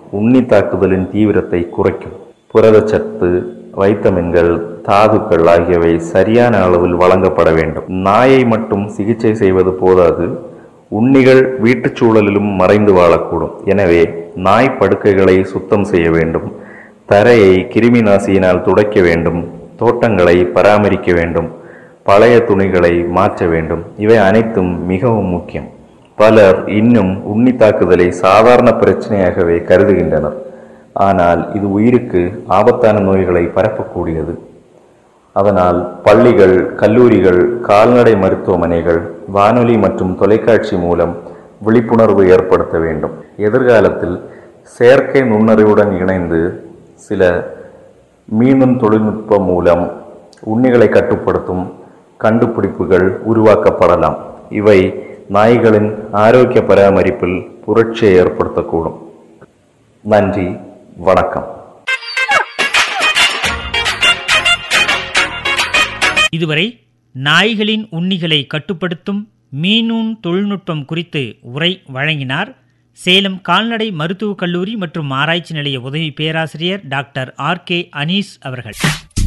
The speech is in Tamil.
உண்ணி தாக்குதலின் தீவிரத்தை குறைக்கும் புரதச்சத்து வைட்டமின்கள் தாதுக்கள் ஆகியவை சரியான அளவில் வழங்கப்பட வேண்டும் நாயை மட்டும் சிகிச்சை செய்வது போதாது உண்ணிகள் வீட்டுச் சூழலிலும் மறைந்து வாழக்கூடும் எனவே நாய் படுக்கைகளை சுத்தம் செய்ய வேண்டும் தரையை கிருமி நாசியினால் துடைக்க வேண்டும் தோட்டங்களை பராமரிக்க வேண்டும் பழைய துணிகளை மாற்ற வேண்டும் இவை அனைத்தும் மிகவும் முக்கியம் பலர் இன்னும் உண்ணி தாக்குதலை சாதாரண பிரச்சனையாகவே கருதுகின்றனர் ஆனால் இது உயிருக்கு ஆபத்தான நோய்களை பரப்பக்கூடியது அதனால் பள்ளிகள் கல்லூரிகள் கால்நடை மருத்துவமனைகள் வானொலி மற்றும் தொலைக்காட்சி மூலம் விழிப்புணர்வு ஏற்படுத்த வேண்டும் எதிர்காலத்தில் செயற்கை நுண்ணறிவுடன் இணைந்து சில மீனும் தொழில்நுட்பம் மூலம் உண்ணிகளை கட்டுப்படுத்தும் கண்டுபிடிப்புகள் உருவாக்கப்படலாம் இவை நாய்களின் ஆரோக்கிய பராமரிப்பில் புரட்சியை ஏற்படுத்தக்கூடும் நன்றி வணக்கம் இதுவரை நாய்களின் உண்ணிகளை கட்டுப்படுத்தும் மீனூன் தொழில்நுட்பம் குறித்து உரை வழங்கினார் சேலம் கால்நடை மருத்துவக் கல்லூரி மற்றும் ஆராய்ச்சி நிலைய உதவி பேராசிரியர் டாக்டர் ஆர் கே அனீஸ் அவர்கள்